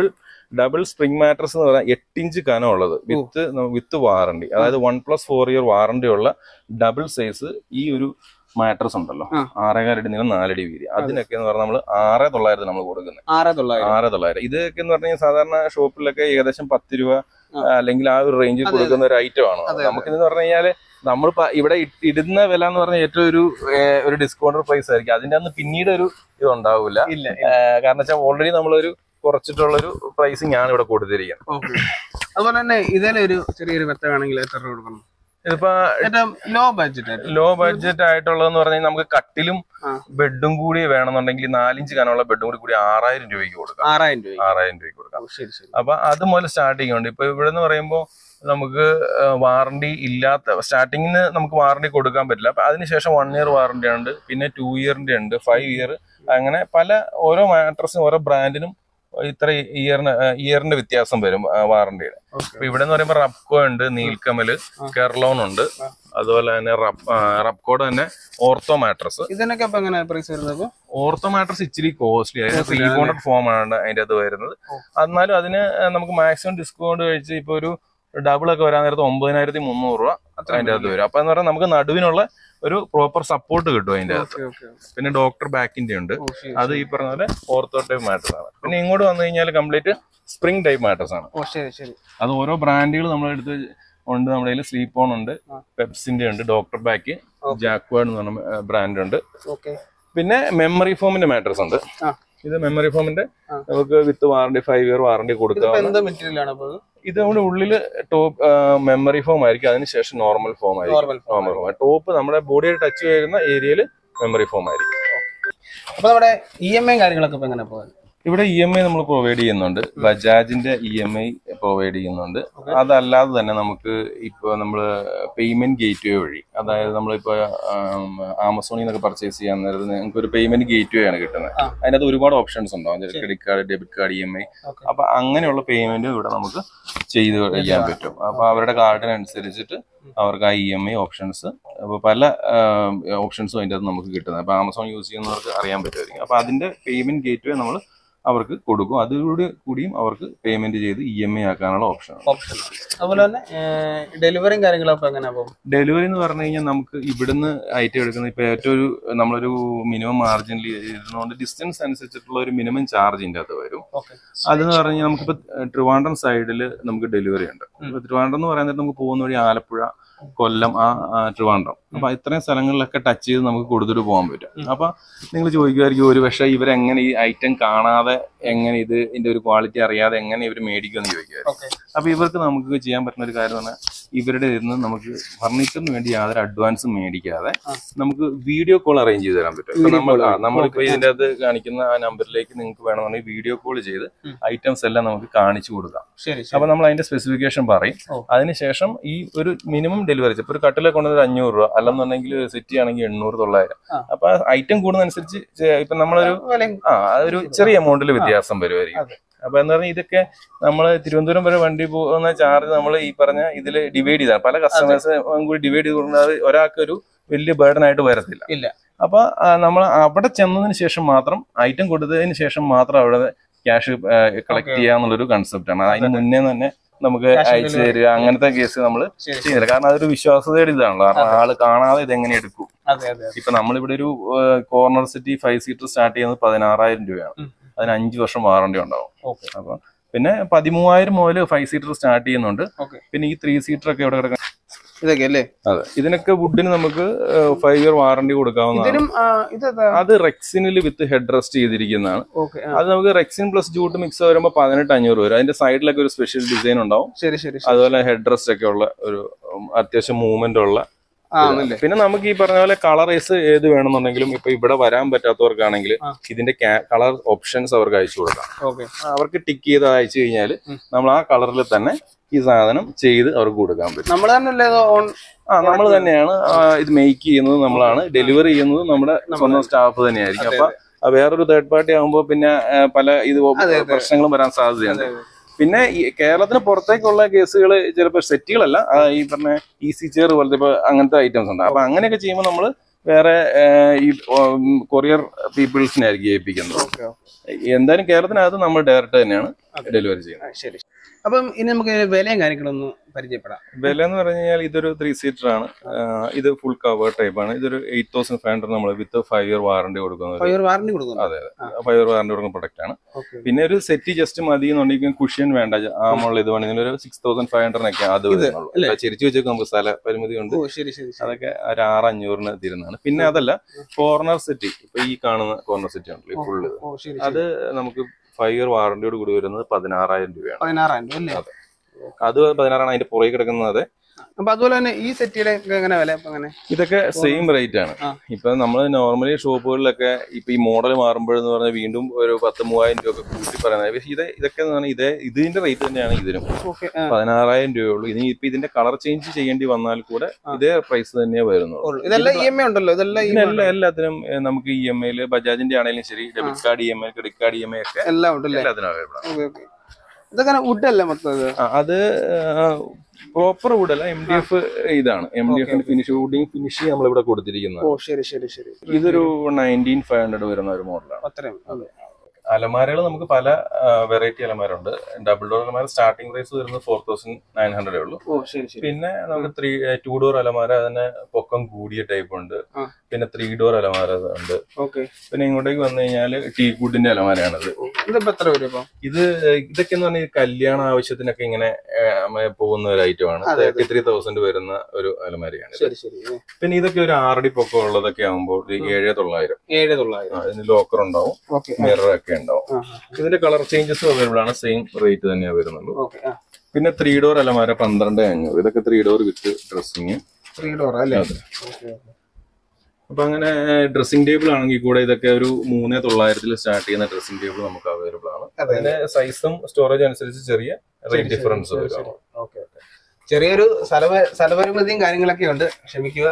double spring mattress എന്ന് പറഞ്ഞാൽ എട്ട് ഇഞ്ച് കനമുള്ളത് വിത്ത് വിത്ത് വാറണ്ടി അതായത് one plus four year warranty ഉള്ള ഡബിൾ സൈസ് ഈ ഒരു മാട്രസ് ഉണ്ടല്ലോ ആ. ആറേകാലടി നീളം നാലടി വീതി അതിനൊക്കെ എന്ന് പറഞ്ഞാൽ നമ്മൾ ആറ് തൊള്ളായിരത്തി നമ്മൾ കൊടുക്കുന്നത് ആറ് തൊള്ളായിരം ആറ് തൊള്ളായിരം ഇതൊക്കെ എന്ന് പറഞ്ഞാൽ സാധാരണ ഷോപ്പിലൊക്കെ ഏകദേശം പത്ത് രൂപ ആ. ആ, അല്ലെങ്കിൽ ആ ഒരു റേഞ്ചിൽ അതെ, കൊടുക്കുന്ന ഒരു ഐറ്റം ആണ് അതെ, നമുക്കിതെന്ന് പറഞ്ഞു കഴിഞ്ഞാല് നമ്മൾ ഇവിടെ ഇ- ഇടുന്ന വില എന്ന് പറഞ്ഞാൽ ഏറ്റവും ഒരു ഏ, ഒരു ഡിസ്കൗണ്ട് പ്രൈസ് ആയിരിക്കും അതിന്റെ അന്ന് പിന്നീട് ഒരു ഇത് ഉണ്ടാവില്ല ഇല്ല കാരണം വെച്ചാൽ ഓൾറെഡി നമ്മളൊരു കുറച്ചിട്ടുള്ളൊരു പ്രൈസിങ് ആണ് ഇവിടെ കൊടുത്തിരിക്കുന്നത് ഓക്കെ അതുപോലെ തന്നെ ഇതിലെ ഒരു ചെറിയൊരു മെത്ത വേണമെങ്കിൽ എത്ര രൂപ കൊടുക്കണം ഇതിപ്പോ ഏറ്റവും ലോ ബഡ്ജറ്റ് ആയിട്ട് ലോ ബഡ്ജറ്റ് ആയിട്ടുള്ളതെന്ന് പറഞ്ഞാൽ നമുക്ക് കട്ടിലും ആ. ബെഡും കൂടി വേണമെന്നുണ്ടെങ്കിൽ നാലിഞ്ച് കനമുള്ള ബെഡും കൂടി കൂടി ആറായിരം രൂപയ്ക്ക് കൊടുക്കാം ആറായിരം രൂപ ആറായിരം രൂപയ്ക്ക് കൊടുക്കാം ശരി ശരി അപ്പൊ അത് മുതൽ സ്റ്റാർട്ടിങ് ഉണ്ട് ഇപ്പൊ ഇവിടെ എന്ന് പറയുമ്പോൾ നമുക്ക് വാറണ്ടി ഇല്ലാത്ത സ്റ്റാർട്ടിങ്ങിന് നമുക്ക് വാറണ്ടി കൊടുക്കാൻ പറ്റില്ല അപ്പൊ അതിനുശേഷം വൺ ഇയർ വാറണ്ടി ഉണ്ട് പിന്നെ ടു ഇയറിന്റെ ഉണ്ട് ഫൈവ് ഇയർ അങ്ങനെ പല ഓരോ മാട്രസിനും ഓരോ ബ്രാൻഡിനും ഇത്ര ഇയറിന് ഇയറിന്റെ വ്യത്യാസം വരും വാറണ്ടിയുടെ ഓക്കെ അപ്പൊ ഇവിടെ എന്ന് പറയുമ്പോൾ റബ്കോ ഉണ്ട് നീൽക്കമല് ആ. കെർലോൺ ഉണ്ട് ആ. അതുപോലെ തന്നെ റബ് റബ്കോയുടെ തന്നെ ഓർത്തോ മാട്രസ് ഇതിനൊക്കെ അപ്പൊ എങ്ങനെ പ്രൈസ് വരുന്നത് അപ്പൊ ഓർത്തോ മാട്രസ് ഇച്ചിരി കോസ്റ്റ്ലി അതിന് Costly റീബോണ്ടഡ് ഫോം ആണ് അതിന്റെ അത് വരുന്നത് ഓ. എന്നാലും അതിന് നമുക്ക് മാക്സിമം ഡിസ്കൗണ്ട് കഴിച്ച് ഇപ്പൊ ഒരു ഡബിൾ ഒക്കെ വരാൻ നേരത്ത് ഒമ്പതിനായിരത്തി മുന്നൂറ് രൂപ അതിന്റെ അകത്ത് വരും അപ്പൊ എന്ന് പറഞ്ഞാൽ നമുക്ക് നടുവിനുള്ള ഒരു പ്രോപ്പർ സപ്പോർട്ട് കിട്ടും അതിന്റെ അകത്ത് ഓക്കെ ഓക്കെ പിന്നെ ഡോക്ടർ ബാക്കിന്റെ ഉണ്ട് ഓ ശരി അത് ഈ പറഞ്ഞ പോലെ ഓർത്തോ ടൈപ്പ് മാട്രസ് ആണ് പിന്നെ ഇങ്ങോട്ട് വന്നു കഴിഞ്ഞാൽ കംപ്ലീറ്റ് സ്പ്രിംഗ് ടൈപ്പ് മാട്രസ് ആണ് ഓ ശരി ശരി അത് ഓരോ ബ്രാൻഡുകൾ നമ്മളെടുത്ത് ഉണ്ട് നമ്മുടെ കയ്യിൽ സ്ലീപ്പ് ഓൺ ഉണ്ട് ആ. പെപ്സിന്റെ ഉണ്ട് ഡോക്ടർ ബാക്ക് Okay. ജാക്വേർഡ് എന്ന് പറഞ്ഞ ബ്രാൻഡ് ഉണ്ട് ഓക്കെ പിന്നെ മെമ്മറി ഫോമിന്റെ മാട്രസ് ഉണ്ട് ആ. ഇത് മെമ്മറി ഫോമിന്റെ ആ. നമുക്ക് with warranty five year warranty ഇതിപ്പോ കൊടുക്കാം എന്ത് മെറ്റീരിയൽ ആണ് അപ്പൊ ഇത് നമ്മുടെ ഉള്ളില് ടോപ്പ് മെമ്മറി ഫോം ആയിരിക്കും അതിനുശേഷം നോർമൽ ഫോം ആയിരിക്കും നോർമൽ നോർമൽ ഫോം ടോപ്പ് നമ്മുടെ ബോഡിയുടെ ടച്ച് വരുന്ന ഏരിയയിൽ മെമ്മറി ഫോം ആയിരിക്കും അപ്പൊ നമ്മുടെ ഇ എം ഐ കാര്യങ്ങളൊക്കെ ഇപ്പൊ എങ്ങനെ പോകാൻ ഇവിടെ ഇ എം ഐ നമ്മൾ പ്രൊവൈഡ് ചെയ്യുന്നുണ്ട് ബജാജിന്റെ ഇ എം ഐ പ്രൊവൈഡ് ചെയ്യുന്നുണ്ട് Okay. അതല്ലാതെ തന്നെ നമുക്ക് ഇപ്പോൾ നമ്മൾ പേയ്മെന്റ് ഗേറ്റ് വേ വഴി അതായത് നമ്മളിപ്പോ ആമസോണിൽ നിന്നൊക്കെ പർച്ചേസ് ചെയ്യാൻ നേരത്ത് നിങ്ങൾക്ക് ഒരു പേയ്മെന്റ് ഗേറ്റ് വേ ആണ് കിട്ടുന്നത് ആ. അതിനകത്ത് ഒരുപാട് ഓപ്ഷൻസ് ഉണ്ടാവും ശരി. Credit card debit card E M I okay അപ്പൊ അങ്ങനെയുള്ള പേയ്മെന്റ് ഇവിടെ നമുക്ക് ചെയ്ത് ചെയ്യാൻ പറ്റും അപ്പൊ അവരുടെ കാർഡിനനുസരിച്ചിട്ട് അവർക്ക് ആ ഇ എം ഐ ഓപ്ഷൻസ് അപ്പൊ പല ഓപ്ഷൻസും അതിൻ്റെ അകത്ത് നമുക്ക് കിട്ടുന്നത് അപ്പൊ ആമസോൺ യൂസ് ചെയ്യുന്നവർക്ക് അറിയാൻ പറ്റുമായിരിക്കും അപ്പൊ അതിന്റെ പേയ്മെന്റ് ഗേറ്റ് വേ നമ്മൾ അവർക്ക് കൊടുക്കും അതോട് കൂടിയും അവർക്ക് പേയ്മെന്റ് ചെയ്ത് ഇ എം ഐ ആക്കാനുള്ള ഓപ്ഷൻ ഓപ്ഷൻ അതുപോലെ തന്നെ ഡെലിവറിയും കാര്യങ്ങളൊക്കെ എങ്ങനെ പോകും ഡെലിവറി എന്ന് പറഞ്ഞു കഴിഞ്ഞാൽ നമുക്ക് ഇവിടുന്ന് ഐറ്റം എടുക്കുന്നത് ഇപ്പൊ ഏറ്റവും ഒരു നമ്മളൊരു മിനിമം മാർജിനിൽ ഇരുന്നുകൊണ്ട് ഡിസ്റ്റൻസ് അനുസരിച്ചിട്ടുള്ള ഒരു മിനിമം ചാർജ് ഇതിൻ്റെ അകത്ത് വരും ഓക്കെ അതെന്ന് പറഞ്ഞാൽ നമുക്കിപ്പോ ട്രിവാൻഡ്രം സൈഡിൽ നമുക്ക് ഡെലിവറി ഉണ്ട് ഉം. ഇപ്പൊ ട്രിവാൻഡ്രം എന്ന് പറയുന്നത് നമുക്ക് പോകുന്ന വഴി ആലപ്പുഴ കൊല്ലം ആ ആ ട്രിവാൻഡ്രം അപ്പൊ ഇത്രയും സ്ഥലങ്ങളിലൊക്കെ ടച്ച് ചെയ്ത് നമുക്ക് കൊടുത്തിട്ട് പോകാൻ പറ്റും ഉം. അപ്പൊ നിങ്ങൾ ചോദിക്കുമായിരിക്കും ഒരു പക്ഷേ ഇവരെങ്ങനെ ഈ ഐറ്റം കാണാതെ എങ്ങനെ ഇത് ഇതിന്റെ ഒരു ക്വാളിറ്റി അറിയാതെ എങ്ങനെ ഇവർ മേടിക്കുമെന്ന് ചോദിക്കുമായിരുന്നു ഓക്കെ അപ്പൊ ഇവർക്ക് നമുക്ക് ചെയ്യാൻ പറ്റുന്ന ഒരു കാര്യം എന്ന് പറഞ്ഞാൽ ഇവരുടെ ഇരുന്ന് നമുക്ക് ഫർണിച്ചറിന് വേണ്ടി യാതൊരു അഡ്വാൻസും മേടിക്കാതെ ആ. നമുക്ക് വീഡിയോ കോൾ അറേഞ്ച് ചെയ്ത് തരാൻ പറ്റും ഇപ്പൊ Video നമ്മൾ call ആ, വഴി. നമ്മളിപ്പോ Okay. ഇതിന്റെ അകത്ത് കാണിക്കുന്ന ആ നമ്പറിലേക്ക് നിങ്ങൾക്ക് വേണമെന്നുണ്ടെങ്കിൽ വീഡിയോ കോൾ ചെയ്ത് ഉം. ഐറ്റംസ് എല്ലാം നമുക്ക് കാണിച്ചു കൊടുക്കാം ശരി അപ്പൊ ശരി നമ്മൾ അതിന്റെ സ്പെസിഫിക്കേഷൻ പറയും ഓ. അതിനുശേഷം അതിനുശേഷം ഈ ഒരു മിനിമം ഡെലിവറി ഇപ്പൊ ഒരു കട്ടിലെ കൊണ്ടുവന്നത് അഞ്ഞൂറ് രൂപ അല്ലെന്നുണ്ടെങ്കിൽ സിറ്റി ആണെങ്കിൽ എണ്ണൂറ് തൊള്ളായിരം ആ. അപ്പൊ ഐറ്റം കൂടുന്നതനുസരിച്ച് ചെ- ഇപ്പൊ നമ്മളൊരു വിലയും ആ ഒരു ചെറിയ എമൗണ്ടിൽ വ്യത്യാസം വരുമായിരിക്കും അതെ. അപ്പൊ എന്ന് പറഞ്ഞാൽ ഇതൊക്കെ നമ്മൾ തിരുവനന്തപുരം വരെ വണ്ടി പോകുന്ന ചാർജ് നമ്മൾ ഈ പറഞ്ഞ ഇതിൽ ഡിവൈഡ് ചെയ്താണ് പല കസ്റ്റമേഴ്സ് കൂടി ഡിവൈഡ് ചെയ്ത് കൊടുക്കുന്നത് ഒരാൾക്ക് ഒരു വലിയ ബേർഡൻ ആയിട്ട് വരത്തില്ല ഇല്ല. അപ്പൊ നമ്മൾ അവിടെ ചെന്നതിന് ശേഷം മാത്രം ഐറ്റം കൊടുത്തതിന് ശേഷം മാത്രം അവിടെ ക്യാഷ് കളക്ട് Okay. ചെയ്യാന്നുള്ളൊരു കൺസെപ്റ്റ് ആണ് അതിന് മുന്നേ തന്നെ നമുക്ക് Cash on അയച്ചു delivery. തരിക അങ്ങനത്തെ കേസ് നമ്മൾ ശരി ശരി ചെയ്യുന്നില്ല കാരണം അതൊരു വിശ്വാസതയുടെ ഇതാണല്ലോ കാരണം ആള് കാണാതെ ഇത് എങ്ങനെ എടുക്കും അതെ അതെ ഇപ്പൊ നമ്മളിവിടെ ഒരു corner city five seater start ചെയ്യുന്നത് പതിനാറായിരം രൂപയാണ് ഉം. അതിന് അഞ്ച് വർഷം വാറണ്ടി ഉണ്ടാവും ഓക്കെ അപ്പൊ പിന്നെ പതിമൂവായിരം മുതൽ ഫൈവ് സീറ്റർ സ്റ്റാർട്ട് ചെയ്യുന്നുണ്ട് ഓക്കെ പിന്നെ ഈ ത്രീ സീറ്റർ ഒക്കെ ഇവിടെ കിടക്കുന്ന ഇതൊക്കെ അല്ലേ അതെ ഇതിനൊക്കെ വുഡിന് നമുക്ക് ഫൈവ് ഇയർ വാറണ്ടി കൊടുക്കാവുന്നതാണ് ഇതിനും ആ, ഇത് അത് റെക്സിനിൽ വിത്ത് ഹെഡ് റെസ്റ്റ് ചെയ്തിരിക്കുന്നതാണ് ഓക്കെ അത് നമുക്ക് റെക്സിൻ പ്ലസ് ജൂട്ട് മിക്സ് വരുമ്പോൾ പതിനെട്ട് അഞ്ഞൂറ് വരും അതിന്റെ സൈഡിലൊക്കെ ഒരു സ്പെഷ്യൽ ഡിസൈൻ ഉണ്ടാവും ശരി ശരി ശരി അതുപോലെ ഹെഡ് റെസ്റ്റ് ഒക്കെ ഉള്ള ഒരു ഉം, അത്യാവശ്യം മൂവ്മെന്റ് ഉള്ള ആ ആണല്ലേ പിന്നെ നമുക്ക് ഈ പറഞ്ഞ പോലെ കളറൈസ് ഏത് വേണമെന്നുണ്ടെങ്കിലും ഇപ്പൊ ഇവിടെ വരാൻ പറ്റാത്തവർക്കാണെങ്കിൽ ആ. ഇതിന്റെ കളർ ഓപ്ഷൻസ് അവർക്ക് അയച്ചു കൊടുക്കാം ഓക്കെ അവർക്ക് ടിക്ക് ചെയ്ത് അയച്ചു കഴിഞ്ഞാൽ ഉം. നമ്മൾ ആ കളറിൽ തന്നെ ഈ സാധനം ചെയ്ത് അവർക്ക് കൊടുക്കാൻ പറ്റും നമ്മൾ തന്നെ അല്ലേ ഇത് ഓൺ ആ നമ്മൾ തന്നെയാണ് ആ, ഇത് മേക്ക് ചെയ്യുന്നത് നമ്മളാണ് ഡെലിവറി ചെയ്യുന്നത് നമ്മുടെ സ്വന്തം സ്റ്റാഫ് തന്നെയായിരിക്കും അതെ, അപ്പൊ ആ വേറൊരു തേർഡ് പാർട്ടി ആകുമ്പോൾ പിന്നെ ആ, പല ഇത് അതെ. പ്രശ്നങ്ങളും വരാൻ സാധ്യതയുണ്ട് അതെ, പിന്നെ ഈ കേരളത്തിന് പുറത്തേക്കുള്ള കേസുകൾ ചിലപ്പോൾ സെറ്റുകളല്ല ആ, ഈ പറഞ്ഞ ഈസി ചെയർ പോലത്തെ ഇപ്പൊ അങ്ങനത്തെ ഐറ്റംസ് ഉണ്ട് അപ്പൊ അങ്ങനെയൊക്കെ ചെയ്യുമ്പോൾ നമ്മൾ വേറെ ആ, ഈ കൊറിയർ പീപ്പിൾസിനായിരിക്കും ഏൽപ്പിക്കുന്നത് ഓക്കെ എന്തായാലും കേരളത്തിനകത്ത് നമ്മൾ ഡയറക്റ്റ് തന്നെയാണ് ഡെലിവറി ചെയ്യുന്നത് ആ, ശരി അപ്പം ഇനി നമുക്ക് വിലയും കാര്യങ്ങളൊന്ന് പരിചയപ്പെടാം വില എന്ന് പറഞ്ഞു കഴിഞ്ഞാൽ ഇതൊരു ത്രീ സീറ്റർ ആണ് ആഹ് ഇത് ഫുൾ കവർ ടൈപ്പ് ആണ് ഇതൊരു എയ്റ്റ് തൗസൻഡ് ഫൈവ് ഹൺഡ്രഡ് നമ്മൾ വിത്ത് ഫൈവ് ഇയർ വാറണ്ടി കൊടുക്കുന്ന ഒരു ഫൈവ് വാറണ്ടി കൊടുക്കുന്നു അതെ അതെ ഫൈവ് ഇയർ വാറണ്ടി കൊടുക്കുന്ന പ്രൊഡക്റ്റ് ആണ് ഓക്കെ പിന്നെ ഒരു സെറ്റ് ജസ്റ്റ് മതി എന്നുണ്ടെങ്കിൽ കുഷ്യൻ വേണ്ട ആമുള്ള ഇത് വേണമെങ്കിൽ ഒരു സിക്സ് തൗസൻഡ് ഫൈവ് ഹൺഡ്രഡിനൊക്കെ അത് വരുന്നുള്ളൂ അല്ലേ? അപ്പൊ ചിരിച്ചു വെച്ചേക്ക് നമുക്ക് സ്ഥല പരിമിതി ഉണ്ട് ഓ ശരി ശരി ശരി അതൊക്കെ ഒരു ആറ് അഞ്ഞൂറിന് തീരുന്നതാണ് പിന്നെ അതല്ല കോർണർ സെറ്റ് ഇപ്പൊ ഈ കാണുന്ന കോർണർ സെറ്റ് ഉണ്ടല്ലോ ഫുള്ള് ഓ ശരി അത് നമുക്ക് ഫൈവ് ഇയർ വാറണ്ടിയോട് കൂടി വരുന്നത് പതിനാറായിരം രൂപയാണ് പതിനാറായിരം രൂപ അല്ലേ അത് പതിനാറാണ് അതിന്റെ പുറകെ കിടക്കുന്നത് അപ്പൊ അതുപോലെ തന്നെ ഈ സെറ്റിയുടെ ഒക്കെ എങ്ങനെ വില ഇപ്പൊ എങ്ങനെ ഇതൊക്കെ സെയിം റേറ്റ് ആണ് ആ. ഇപ്പൊ നമ്മൾ നോർമലി ഷോപ്പുകളിലൊക്കെ ഇപ്പൊ ഈ മോഡൽ മാറുമ്പോഴെന്ന് പറഞ്ഞാൽ വീണ്ടും ഒരു പത്ത് മൂവായിരം രൂപ ഒക്കെ കൂട്ടി പറയുന്നത് പക്ഷേ ഇത് ഇതൊക്കെ എന്ന് പറഞ്ഞാൽ ഇതേ ഇതിന്റെ റേറ്റ് തന്നെയാണ് ഇതിനും ഓക്കെ പതിനാറായിരം രൂപയുള്ളൂ ഇനി ഇപ്പൊ ഇതിന്റെ കളർ ചേഞ്ച് ചെയ്യേണ്ടി വന്നാൽ കൂടെ ഇതേ പ്രൈസ് തന്നെ വരുന്നുള്ളൂ ഇതെല്ലാം ഇ എം ഐ ഉണ്ടല്ലോ ഇതെല്ലാം ഇ പിന്നെ എല്ലാ എല്ലാത്തിനും ഏഹ്, നമുക്ക് ഇ എം ഐയില് ബജാജിന്റെ ആണെങ്കിലും ശരി debit card E M I credit card E M I ഒക്കെ എല്ലാം ഉണ്ടല്ലേ എല്ലാത്തിനും അവൈലബിൾ ആണ് ഓക്കെ ഓക്കെ ഇതൊക്കെ വുഡ് അല്ലേ മൊത്തം ഇത് ആ, അത് പ്രോപ്പർ വുഡ് അല്ല എം ഡി എഫ് ഇതാണ് എം ഡി എഫിന്റെ ഫിനിഷ് വുഡിങ് ഫിനിഷ് നമ്മൾ ഇവിടെ കൊടുത്തിരിക്കുന്നത് ഓ ശരി ശരി ശരി ഇതൊരു നയൻറ്റീൻ ഫൈവ് ഹൺഡ്രഡ് വരുന്ന ഒരു മോഡലാണ് അത്രയും അതെ. അലമാരകൾ നമുക്ക് പല വെറൈറ്റി അലമാരുണ്ട് ഡബിൾ ഡോർ അലമാര സ്റ്റാർട്ടിംഗ് പ്രൈസ് വരുന്നത് ഫോർ തൗസൻഡ് നയൻ ഹൺഡ്രഡേ ഉള്ളൂ ഓ ശരി ശരി പിന്നെ നമുക്ക് ത്രീ ടു ഡോർ അലമാര അതിന് പൊക്കം കൂടിയ ടൈപ്പ് ഉണ്ട് ആ. പിന്നെ ത്രീ ഡോർ അലമാര ഉണ്ട് ഓക്കെ പിന്നെ ഇങ്ങോട്ടേക്ക് വന്നു കഴിഞ്ഞാൽ ടീ കുഡിന്റെ അലമാരയാണിത് ഇതിപ്പോ എത്ര വരും ഇപ്പൊ ഇത് ഇതൊക്കെ എന്ന് പറഞ്ഞാൽ കല്യാണ ആവശ്യത്തിനൊക്കെ ഇങ്ങനെ ഏഹ്, പോകുന്ന ഒരു ഐറ്റം ആണ് അതെ, തേർട്ടി ത്രീ തൗസൻഡ് വരുന്ന ഒരു അലമാരയാണ് ഇത്. ശരി ശരി ഏ. പിന്നെ ഇതൊക്കെ ഒരു ആറടി പൊക്കം ഉള്ളതൊക്കെ ആകുമ്പോൾ ഏഴ് തൊള്ളായിരം ഏഴ് തൊള്ളായിരം ആ, ഇതിന് ലോക്കർ ഉണ്ടാവും ഓക്കെ മിറർ ഒക്കെ ഉണ്ടാവും ആ ഇതിന്റെ കളർ ചേഞ്ചസ് അവൈലബിൾ ആണ് സെയിം റേറ്റ് തന്നെയാണ് വരുന്നുള്ളൂ ഓക്കെ ആ പിന്നെ ത്രീ ഡോർ അലമാര പന്ത്രണ്ട് അഞ്ഞൂറ് ഇതൊക്കെ three door with dressing three door അല്ലേ ഓക്കെ അപ്പൊ അങ്ങനെ ഡ്രസ്സിംഗ് ടേബിൾ ആണെങ്കിൽ കൂടെ ഇതൊക്കെ ഒരു മൂന്നേ തൊള്ളായിരത്തിൽ സ്റ്റാർട്ട് ചെയ്യുന്ന ഡ്രസ്സിംഗ് ടേബിൾ നമുക്ക് അവൈലബിൾ ആണ് അതെ അതിന്റെ സൈസും സ്റ്റോറേജ് അനുസരിച്ച് ചെറിയ റേറ്റ് ഡിഫറൻസ് വരും ഓക്കെ ഓക്കെ ചെറിയൊരു സ്ഥല സ്ഥലപരിമിതിയും കാര്യങ്ങളൊക്കെ ഉണ്ട് ക്ഷമിക്കുക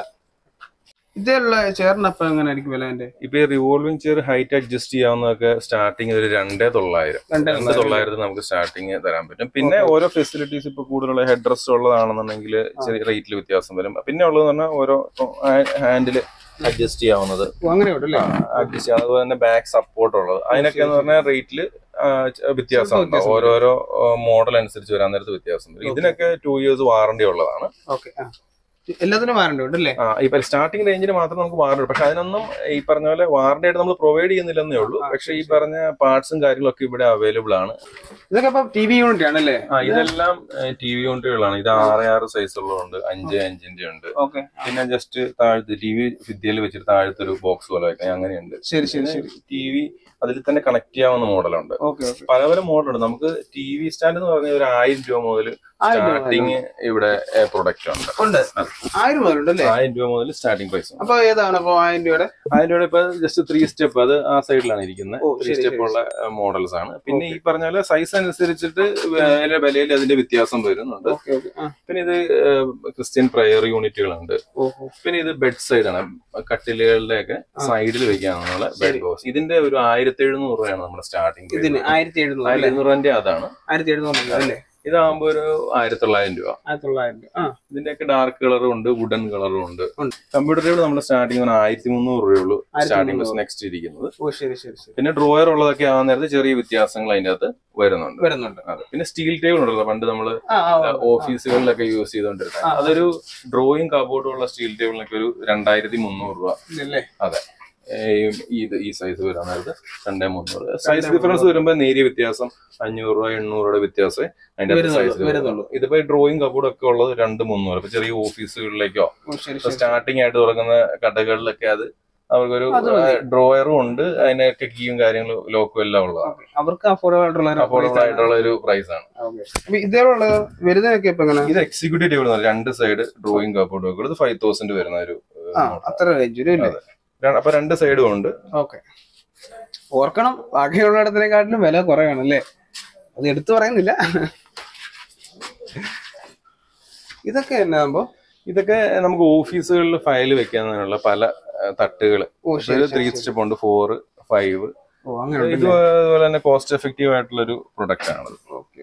ഇതേയുള്ള ചെയറിനപ്പം എങ്ങനെ ആയിരിക്കും വില എന്റെ ഇപ്പൊ ഈ റിവോൾവിംഗ് ചെയർ ഹൈറ്റ് അഡ്ജസ്റ്റ് ചെയ്യാവുന്നതൊക്കെ സ്റ്റാർട്ടിങ് ഒരു രണ്ടേ തൊള്ളായിരം രണ്ടേ രണ്ട് തൊള്ളായിരത്തിൽ നമുക്ക് സ്റ്റാർട്ടിങ് തരാൻ പറ്റും പിന്നെ ഓരോ ഫെസിലിറ്റീസ് ഇപ്പൊ കൂടുതലുള്ള ഹെഡ് റെസ്റ്റ് ഉള്ളതാണെന്നുണ്ടെങ്കിൽ ചെറിയ റേറ്റിൽ വ്യത്യാസം വരും പിന്നെ ഉള്ളത് പറഞ്ഞാൽ ഓരോ ഹാൻഡിൽ അഡ്ജസ്റ്റ് ചെയ്യാവുന്നത് ഓ, അങ്ങനെ ഉണ്ടല്ലേ അഡ്ജസ്റ്റ് ചെയ്യാം അതുപോലെ തന്നെ ബാക്ക് സപ്പോർട്ട് ഉള്ളത് അതിനൊക്കെ എന്ന് പറഞ്ഞാൽ റേറ്റിൽ വ്യത്യാസം സ്വല്പം ഉണ്ടാവും ഓരോരോ മോഡൽ അനുസരിച്ച് വരാൻ നേരത്ത് വ്യത്യാസം വരും ഇതിനൊക്കെ ടു ഇയേഴ്സ് വാറണ്ടി ഉള്ളതാണ് ഓക്കെ ആ എല്ലാത്തിനും വാറണ്ടി ഉണ്ട് അല്ലേ ആ, ഇപ്പൊ സ്റ്റാർട്ടിംഗ് റേഞ്ചിൽ മാത്രം നമുക്ക് വാറണ്ടി പക്ഷെ അതിനൊന്നും ഈ പറഞ്ഞ പോലെ വാറണ്ടി ആയിട്ട് നമ്മൾ പ്രൊവൈഡ് ചെയ്യുന്നില്ലെന്നേ ഉള്ളൂ പക്ഷെ ഈ പറഞ്ഞ പാർട്സും കാര്യങ്ങളൊക്കെ ഇവിടെ അവൈലബിൾ ആണ് ഇതൊക്കെ ഇപ്പൊ ടി വി യൂണിറ്റ് ആണല്ലേ ആ ഇതെല്ലാം ടി വി യൂണിറ്റുകളാണ് ഇത് ആറ് ആറ് സൈസ് ഉള്ളതുണ്ട് അഞ്ച് അഞ്ചിന്റെ ഉണ്ട് ഓക്കെ പിന്നെ ജസ്റ്റ് താഴത്ത് ടി വി ഭിത്തിയിൽ വെച്ചിട്ട് താഴത്തെ ഒരു ബോക്സ് പോലെ വെക്കാം അങ്ങനെയുണ്ട് ശരി ശരി ശരി ടി വി അതിൽ തന്നെ കണക്ട് ചെയ്യാവുന്ന മോഡലുണ്ട് ഓക്കെ ഓക്കെ പല പല മോഡലുണ്ട് നമുക്ക് ടി വി സ്റ്റാൻഡ് എന്ന് പറഞ്ഞാൽ ഒരു ആയിരം രൂപ മുതൽ ആയിരം രൂപ സ്റ്റാർട്ടിങ് ഇവിടെ പ്രൊഡക്റ്റ് ഉണ്ട് ഉണ്ട് ആയിരം മുതൽ ഉണ്ടല്ലേ ആയിരം രൂപ മുതൽ സ്റ്റാർട്ടിംഗ് പ്രൈസ് ഉണ്ട് അപ്പൊ ഏതാണ് അപ്പൊ ആയിരം രൂപയുടെ അതിന്റെ കൂടെ ഇപ്പൊ ജസ്റ്റ് ത്രീ സ്റ്റെപ്പ് അത് ആ സൈഡിലാണ് ഇരിക്കുന്നത് ഓ, ത്രീ ശരി, സ്റ്റെപ്പ് ശരി, ഉള്ള മോഡൽസ് ആണ് പിന്നെ ഈ പറഞ്ഞ പോലെ സൈസ് അനുസരിച്ചിട്ട് വില- വിലയിൽ അതിന്റെ വ്യത്യാസം വരുന്നുണ്ട് ഓക്കെ ഓക്കെ ആ പിന്നെ ഇത് ക്രിസ്ത്യൻ പ്രയർ യൂണിറ്റുകളുണ്ട് ഓഹോ പിന്നെ ഇത് ബെഡ് സൈഡ് ആണ് കട്ടിലുകളുടെ ഒക്കെ സൈഡിൽ വെക്കാനുള്ള ബെഡ് ബോക്സ് ഇതിന്റെ ഒരു ആയിരത്തി എഴുന്നൂറ് രൂപയാണ് നമ്മുടെ സ്റ്റാർട്ടിംഗ് ഇതിന് ആയിരത്തി എഴുന്നൂറ് ആയിരത്തി അല്ലേ എഴുന്നൂറിന്റെ അതാണ് ആയിരത്തി എഴുന്നൂറ് അല്ലേ ഇതാകുമ്പോ ഒരു ആയിരത്തി തൊള്ളായിരം രൂപ ആയിരത്തി തൊള്ളായിരം രൂപ ആ ഇതിന്റെയൊക്കെ ഡാർക്ക് കളറും ഉണ്ട് വുഡൻ കളറും ഉണ്ട് ഉണ്ട്. കമ്പ്യൂട്ടർ ടേബിൾ നമ്മുടെ സ്റ്റാർട്ടിംഗ് ആയിരത്തി മുന്നൂറ് രൂപയുള്ളൂ സ്റ്റാർട്ടിംഗ് ബസ് നെക്സ്റ്റ് ഇരിക്കുന്നത് ഓ ശരി ശരി ശരി പിന്നെ ഡ്രോയർ ഉള്ളതൊക്കെ ആവാൻ നേരത്ത് ചെറിയ വ്യത്യാസങ്ങൾ അതിന്റെ അകത്ത് വരുന്നുണ്ട് വരുന്നുണ്ട് അതെ പിന്നെ സ്റ്റീൽ ടേബിൾ ഉണ്ടല്ലോ പണ്ട് നമ്മള് ആ ആ, ആ. ഓഫീസുകളിലൊക്കെ യൂസ് ചെയ്തോണ്ടിരുന്നത് അതൊരു ഡ്രോയിങ് കബോർഡും ഉള്ള സ്റ്റീൽ ടേബിളിനൊക്കെ ഒരു രണ്ടായിരത്തി മുന്നൂറ് രൂപ ഇതല്ലേ അതെ ഏം, ഇത് ഈ സൈസ് വരാൻ നേരത്ത് രണ്ടേ മുന്നൂറ് സൈസ് ഡിഫറൻസ് വരുമ്പോ നേരിയ വ്യത്യാസം അഞ്ഞൂറ് രൂപ എണ്ണൂറ് രൂപയുടെ വ്യത്യാസം അതിന്റെ വരുന്നുള്ളൂ, സൈസ് വരുന്നുള്ളൂ. ഇതിപ്പോ ഡ്രോയിങ് കബോർഡ് ഒക്കെ ഉള്ളത് രണ്ട് മുന്നൂറ് ഇപ്പൊ ചെറിയ ഓഫീസുകളിലേക്കോ ഓ ശരി ശരി സ്റ്റാർട്ടിംഗ് ആയിട്ട് തുടങ്ങുന്ന കടകളിലൊക്കെ അത് അവർക്കൊരു അത് മതി. ഡ്രോയറും ഉണ്ട് അതിനൊക്കെ കീയും കാര്യങ്ങളും ലോക്കും എല്ലാം ഉള്ളതാണ് ഓക്കെ. അവർക്ക് അഫോർഡബിൾ ആയിട്ടുള്ള ഒരു അഫോർഡബിൾ price ആണ്. ആയിട്ടുള്ള ഒരു പ്രൈസ് ആണ് ഓക്കെ. അപ്പൊ ഇതേപോലെ വരുന്നതൊക്കെ ഇപ്പൊ എങ്ങനെ ഇത് എക്സിക്യൂട്ടീവ് ടേബിൾ രണ്ട് സൈഡ് ഡ്രോയിങ് കബോർഡ് ഒക്കെ ഇത് ഫൈവ് തൗസൻഡ് വരുന്ന ഒരു ഏഹ്, ആ അത്ര റേഞ്ച് വരും അല്ലേ ര- അപ്പൊ രണ്ട് സൈഡും ഉണ്ട് ഓക്കെ ഓർക്കണം ബാക്കിയുള്ളിടത്തിനെക്കാട്ടിലും വില കുറയാണ് അല്ലേ അത് എടുത്തു പറയുന്നില്ല ഇതൊക്കെ എന്നാകുമ്പോ ഇതൊക്കെ നമുക്ക് ഓഫീസുകളിൽ ഫയൽ വെക്കാനുള്ള പല തട്ടുകൾ ഓ ശരി ത്രീ സ്റ്റെപ്പ് ഉണ്ട് ഫോർ ഫൈവ് ഓ അങ്ങനെ ഇത് ഉണ്ടല്ലേ? അതുപോലെ തന്നെ കോസ്റ്റ് എഫക്റ്റീവ് ആയിട്ടുള്ള ഒരു പ്രൊഡക്റ്റ് ആണത് ഓക്കെ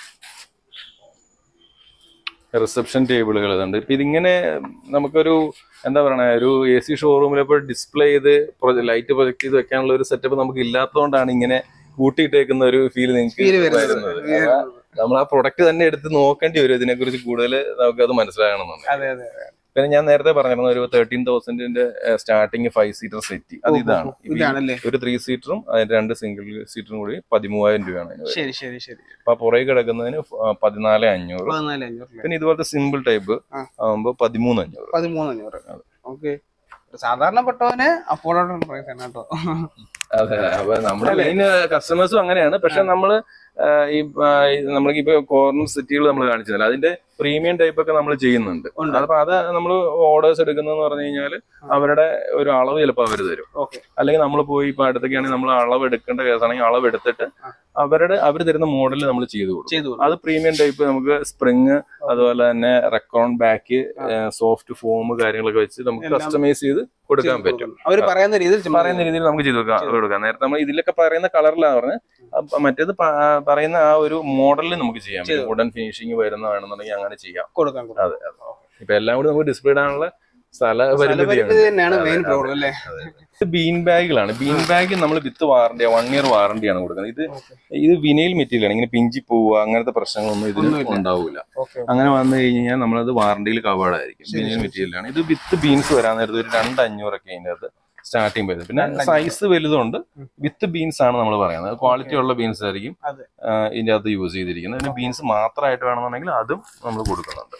റിസപ്ഷൻ ടേബിളുകൾ ഉണ്ട് ഇപ്പൊ ഇതിങ്ങനെ നമുക്കൊരു എന്താ പറയണ ഒരു എ സി ഷോറൂമിൽ ഇപ്പോൾ ഡിസ്പ്ലേ ചെയ്ത് ലൈറ്റ് പ്രൊജക്ട് ചെയ്ത് വെക്കാനുള്ള ഒരു സെറ്റപ്പ് നമുക്ക് ഇല്ലാത്തതുകൊണ്ടാണ് ഇങ്ങനെ കൂട്ടിയിട്ടേക്കുന്ന ഒരു ഫീൽ Feel നിങ്ങൾക്ക് വരുന്നത്. വരുന്നത് Feel അപ്പൊ നമ്മൾ ആ പ്രൊഡക്റ്റ് തന്നെ എടുത്ത് നോക്കേണ്ടി വരും ഇതിനെ കുറിച്ച് കൂടുതൽ നമുക്ക് അത് മനസ്സിലാകണമെന്നുണ്ട് അതെ അതെ പിന്നെ ഞാൻ നേരത്തെ പറഞ്ഞിരുന്ന ഒരു തേർട്ടീൻ തൗസൻഡിന്റെ സ്റ്റാർട്ടിങ് ഫൈവ് സീറ്റർ സെറ്റ് അത് ഇതാണ് ഇപ്പൊ ഈ ഇതാണല്ലേ ഒരു ത്രീ സീറ്ററും അതിന്റെ രണ്ട് സിംഗിൾ സീറ്ററും കൂടി പതിമൂവായിരം രൂപയാണ് അതിന് വരുന്നത്. ശരി ശരി ശരി അപ്പൊ ആ പുറകെ കിടക്കുന്നതിന് പതിനാല് അഞ്ഞൂറ് പതിനാല് അഞ്ഞൂറ് പിന്നെ ഇതുപോലത്തെ സിമ്പിൾ ടൈപ്പ് ആ. ആകുമ്പോ പതിമൂന്ന് അഞ്ഞൂറ് പതിമൂന്ന് അഞ്ഞൂറ് ഓക്കെ സാധാരണപ്പെട്ടവന് അഫോർഡബിൾ പ്രൈസ് ആണ് കേട്ടോ അതെ അപ്പൊ നമ്മുടെ മെയിൻ കസ്റ്റമേഴ്സും അങ്ങനെയാണ് പക്ഷെ നമ്മള് ആ, ഈ നമ്മൾക്ക് ഇപ്പൊ കോർണർ സിറ്റികൾ നമ്മൾ കാണിച്ചതല്ല അതിന്റെ പ്രീമിയം ടൈപ്പ് ഒക്കെ നമ്മൾ ചെയ്യുന്നുണ്ട് ഉണ്ട്. അപ്പൊ അത് നമ്മൾ ഓർഡേഴ്സ് എടുക്കുന്നതെന്ന് പറഞ്ഞു കഴിഞ്ഞാൽ അവരുടെ ഒരു അളവ് ചിലപ്പോൾ അവർ തരും ഓക്കെ അല്ലെങ്കിൽ നമ്മൾ പോയി ഇപ്പൊ അടുത്തൊക്കെയാണെങ്കിൽ നമ്മൾ അളവ് എടുക്കേണ്ട കേസാണെങ്കിൽ അളവ് എടുത്തിട്ട് അവരുടെ അവർ തരുന്ന മോഡൽ നമ്മൾ ചെയ്തു കൊടുക്കും ചെയ്തു അത് പ്രീമിയം ടൈപ്പ് നമുക്ക് സ്പ്രിങ് അതുപോലെ തന്നെ റെക്കോൺ ബാക്ക് സോഫ്റ്റ് ഫോം കാര്യങ്ങളൊക്കെ വെച്ച് നമുക്ക് എല്ലാം കസ്റ്റമൈസ് ചെയ്ത് കൊടുക്കാൻ പറ്റും അവര് പറയുന്ന രീതിയിൽ ചുമ്മാ പറയുന്ന രീതിയിൽ നമുക്ക് ചെയ്ത് കൊടുക്കാം കൊടുക്കാം നേരത്തെ നമ്മൾ ഇതിലൊക്കെ പറയുന്ന കളറിലാണ് പറഞ്ഞത് അപ്പൊ മറ്റേത് പ- പറയുന്ന ആ ഒരു മോഡലിൽ നമുക്ക് ചെയ്യാം ചെയ്തു. വുഡൻ ഫിനിഷിങ് വരുന്നതാണെന്നുണ്ടെങ്കിൽ അങ്ങനെ ചെയ്യാം കൊടുക്കാൻ കൊടുക്കാം. അതെ അതെ ഇപ്പൊ എല്ലാം കൂടി നമുക്ക് ഡിസ്പ്ലേ ഇടാനുള്ള സ്ഥല പരിമിതിയാണ് സ്ഥലപരിമിതി തന്നെയാണ് മെയിൻ പ്രോബ്ലം അല്ലേ ഇത് ബീൻ ബാഗുകളാണ് ബീൻ ബാഗ് നമ്മൾ വിത്ത് വാറണ്ടി വൺ ഇയർ വാറണ്ടിയാണ് കൊടുക്കുന്നത് ഇത് ഇത് വിനൈൽ മെറ്റീരിയൽ ആണ് ഇങ്ങനെ പിഞ്ചി പോവുക അങ്ങനത്തെ പ്രശ്നങ്ങളൊന്നും ഇതിന് ഒന്നുമില്ല. ഉണ്ടാവില്ല ഓക്കെ അങ്ങനെ വന്നു കഴിഞ്ഞാൽ നമ്മളത് വാറണ്ടിയിൽ കവേർഡ് ആയിരിക്കും ശരി, വിനൈൽ ശരി. മെറ്റീരിയൽ ആണ് ഇത് വിത്ത് ബീൻസ് വരാൻ നേരത്ത് ഒരു രണ്ട് അഞ്ഞൂറൊക്കെ അതിൻ്റെ അകത്ത് സ്റ്റാർട്ടിങ് വരുന്നത് പിന്നെ രണ്ടഞ്ഞൂറ്. സൈസ് വലുതുണ്ട് വിത്ത് ബീൻസ് ആണ് നമ്മൾ പറയുന്നത് ക്വാളിറ്റി ഉള്ള ബീൻസ് ആയിരിക്കും അതെ. ആ, ഇതിന്റെ അകത്ത് യൂസ് ചെയ്തിരിക്കുന്നത് പിന്നെ ബീൻസ് മാത്രമായിട്ട് വേണമെന്നുണ്ടെങ്കിൽ അതും നമ്മൾ കൊടുക്കുന്നുണ്ട്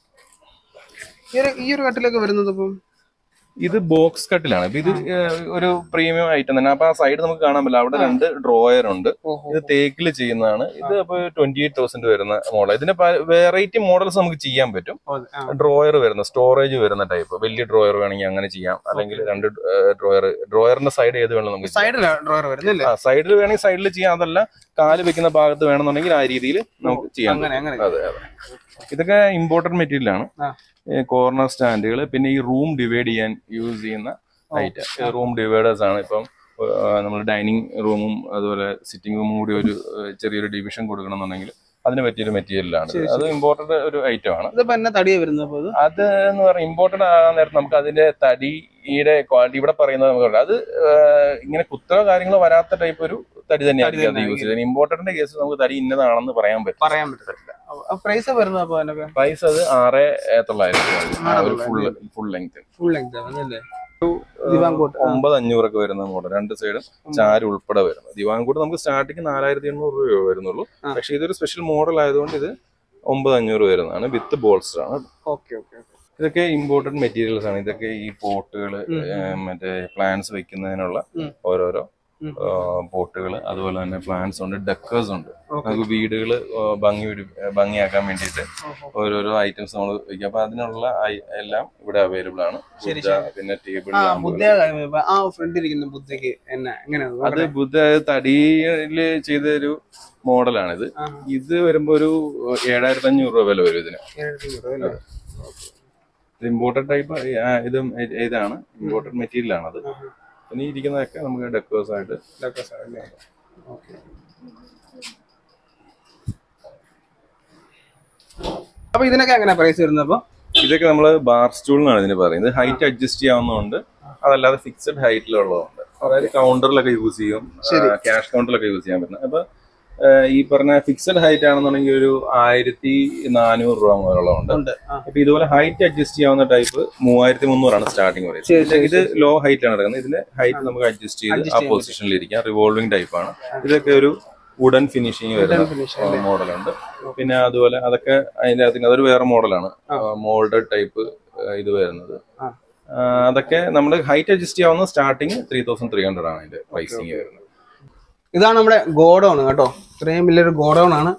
ഈ ഒരു ഈ ഒരു കട്ടിലൊക്കെ വരുന്നത് ഇപ്പം ഇത് ബോക്സ് കട്ടിലാണ് ഇപ്പൊ ഇത് ഏഹ്, ഒരു പ്രീമിയം ഐറ്റം തന്നെ അപ്പൊ ആ സൈഡ് നമുക്ക് കാണാൻ പറ്റില്ല അവിടെ രണ്ട് ഡ്രോയർ ഉണ്ട് ഓഹോ ഇത് തേക്കിൽ ചെയ്യുന്നതാണ് ഇത് അപ്പൊ ട്വന്റി എയ്റ്റ് തൗസൻഡ് വരുന്ന മോഡൽ ഇതിന്റെ വെറൈറ്റി മോഡൽസ് നമുക്ക് ചെയ്യാൻ പറ്റും ഡ്രോയർ വരുന്ന സ്റ്റോറേജ് വരുന്ന ടൈപ്പ് വലിയ ഡ്രോയർ വേണമെങ്കിൽ അങ്ങനെ ചെയ്യാം അല്ലെങ്കിൽ രണ്ട് ഡ്രോയർ ഡ്രോയറിന്റെ സൈഡ് ഏത് വേണം നമുക്ക് ചെയ്യാം. സൈഡിലാണ് ഡ്രോയർ വരുന്നില്ലേ ആ സൈഡിൽ വേണമെങ്കിൽ സൈഡിൽ ചെയ്യാം അതല്ല കാല് വെക്കുന്ന ഭാഗത്ത് വേണമെന്നുണ്ടെങ്കിൽ ആ രീതിയിൽ നമുക്ക് ചെയ്യാൻ അങ്ങനെ അങ്ങനെ പറ്റും. അതെ അതെ ഇതൊക്കെ ഇമ്പോർട്ടന്റ് മെറ്റീരിയൽ ആണ് ആ. കോർണർ സ്റ്റാൻഡുകൾ പിന്നെ ഈ റൂം ഡിവൈഡ് ചെയ്യാൻ യൂസ് ചെയ്യുന്ന ഐറ്റം റൂം ഡിവൈഡേഴ്സ് ആണ് ഇപ്പം നമ്മൾ ഡൈനിങ് റൂമും അതുപോലെ സിറ്റിംഗ് റൂമും കൂടി ഒരു ഏഹ്, ചെറിയൊരു ഡിവിഷൻ കൊടുക്കണമെന്നുണ്ടെങ്കിൽ അതിന് പറ്റിയൊരു മെറ്റീരിയലാണ് ശരി, അത് ഇമ്പോർട്ടന്റ് ഒരു ഐറ്റം ആണ് ഇതിപ്പോ എന്നാ തടിയാ വരുന്നത് അപ്പൊ ഇത് അത് എന്ന് പറഞ്ഞാൽ ഇമ്പോർട്ടന്റ് ആകാൻ നേരത്ത് നമുക്ക് അതിന്റെ തടിയുടെ ക്വാളിറ്റി ഇവിടെ പറയുന്നത് നമുക്ക് പറയാം. അത് ഏഹ്, ഇങ്ങനെ കുത്തോ കാര്യങ്ങളോ വരാത്ത ടൈപ്പ് ഒരു തടി തന്നെയായിരിക്കും അത് യൂസ് ചെയ്യുന്നത് ഇമ്പോർട്ടന്റിന്റെ കേസ് നമുക്ക് തടി ഇന്നതാണെന്ന് പറയാൻ പറ്റും പറയാൻ പറ്റത്തില്ല പ്രൈസ് വരുന്നത് അപ്പൊ അതിനൊക്കെ പ്രൈസ് അത് ആറ് തൊള്ളായിരത്തി ഒരു full full length full length ആണല്ലേ ദിവാങ്കോട്ട് ഒമ്പത് അഞ്ഞൂറൊക്കെ വരുന്ന മോഡൽ രണ്ട് സൈഡും ചാര് ഉൾപ്പെടെ വരുന്നത് ദിവാൻകൂട്ട് നമുക്ക് സ്റ്റാർട്ടിങ് നാലായിരത്തി എണ്ണൂറ് രൂപ വരുന്നുള്ളൂ ആ. പക്ഷെ ഇതൊരു സ്പെഷ്യൽ മോഡൽ ആയതുകൊണ്ട് ഇത് ഒമ്പത് അഞ്ഞൂറ് വരുന്നതാണ് വിത്ത് ബോൾസ്റ്റർ ആണ് ഓക്കെ ഓക്കെ ഇതൊക്കെ ഇമ്പോർട്ടന്റ് മെറ്റീരിയൽസ് ആണ് ഇതൊക്കെ ഈ പോട്ടുകൾ ഉം. മറ്റേ പ്ലാന്റ്സ് വെക്കുന്നതിനുള്ള ഉം. ഓരോരോ ഉം. പോട്ടുകൾ അതുപോലെ തന്നെ പ്ലാന്റ്സ് ഉണ്ട് ഡക്കേഴ്സ് ഉണ്ട് ഓക്കെ നമുക്ക് വീടുകൾ ഭംഗി ഒരു- ഭംഗിയാക്കാൻ വേണ്ടിയിട്ട് ഓരോരോ ഐറ്റംസ് നമ്മൾ വെക്കും അപ്പൊ അതിനുള്ള ഐ- എല്ലാം ഇവിടെ അവൈലബിൾ ആണ് ശരി, ബുദ്ധ, പിന്നെ ടേബിൾ ആ ബുദ്ധ ആ ഫ്രണ്ട് ഇരിക്കുന്ന ബുദ്ധക്ക് എന്നാ എങ്ങനെയാണ് അത് ബുദ്ധ തടിയില് ചെയ്ത ഒരു മോഡലാണ് ഇത് ആ. ഇത് വരുമ്പോ ഒരു ഏഴായിരത്തി അഞ്ഞൂറ് രൂപ വില വരും ഇതിന് അല്ലേ ഇത് ഇമ്പോർട്ടഡ് ടൈപ്പ് ഇതും ഇ- ഇതാണ് ഇമ്പോർട്ടഡ് മെറ്റീരിയൽ ആണ് അത് പിന്നെ ഈ ഇരിക്കുന്നതൊക്കെ നമുക്ക് ഡെക്കേഴ്സ് ആയിട്ട് ഇതൊക്കെ സാർ അല്ലേ ഓക്കെ അപ്പൊ ഇതിനൊക്കെ എങ്ങനെ പ്രൈസ് വരുന്നത് അപ്പൊ ഇതൊക്കെ നമ്മൾ ബാർ സ്റ്റൂൾ എന്നാണ് ഇതിന് പറയുന്നത് ഹൈറ്റ് അഡ്ജസ്റ്റ് ചെയ്യാവുന്നതുണ്ട് അതല്ലാതെ ഫിക്സഡ് ഹൈറ്റിലുള്ളതുണ്ട് അതായത് കൗണ്ടറിലൊക്കെ യൂസ് ചെയ്യും ശരി. ക്യാഷ് കൗണ്ടറിലൊക്കെ യൂസ് ചെയ്യാൻ പറ്റുന്നത് അപ്പൊ ആ, ഈ പറഞ്ഞ ഫിക്സഡ് ഹൈറ്റ് ആണെന്നുണ്ടെങ്കിൽ ഒരു ആയിരത്തി നാനൂറ് രൂപ മുതലുള്ളതുണ്ട് ഉണ്ട് ആ ഇപ്പൊ ഇതുപോലെ ഹൈറ്റ് അഡ്ജസ്റ്റ് ചെയ്യാവുന്ന ടൈപ്പ് മൂവായിരത്തി മുന്നൂറാണ് സ്റ്റാർട്ടിങ് ശരി, പറയുന്നത് ശരി, ഇത് ലോ ഹൈറ്റ് ആണ് കിടക്കുന്നത് ഇതിന്റെ ഹൈറ്റ് നമുക്ക് അഡ്ജസ്റ്റ് ചെയ്ത് Adjust ആ ചെയ്യാൻ പൊസിഷനിൽ ഇരിക്കാം റിവോൾവിംഗ് ടൈപ്പ് ആണ് ഇതൊക്കെ ഒരു വുഡൻ ഫിനിഷിങ് വരുന്ന finish മോഡലുണ്ട് പിന്നെ അതുപോലെ അതൊക്കെ അതിന്റെ അകത്ത് അതൊരു വേറെ മോഡലാണ് മോൾഡഡ് ടൈപ്പ് ഇത് വരുന്നത് ആ. ആ, അതൊക്കെ നമ്മൾ ഹൈറ്റ് അഡ്ജസ്റ്റ് ചെയ്യാവുന്ന starting three thousand three hundred ആണ് അതിന്റെ പ്രൈസിങ് വരുന്നത് ഇതാണ് നമ്മുടെ ഗോഡൗൺ കേട്ടോ ഇത്രയും വലിയൊരു ഗോഡൗൺ ആണ്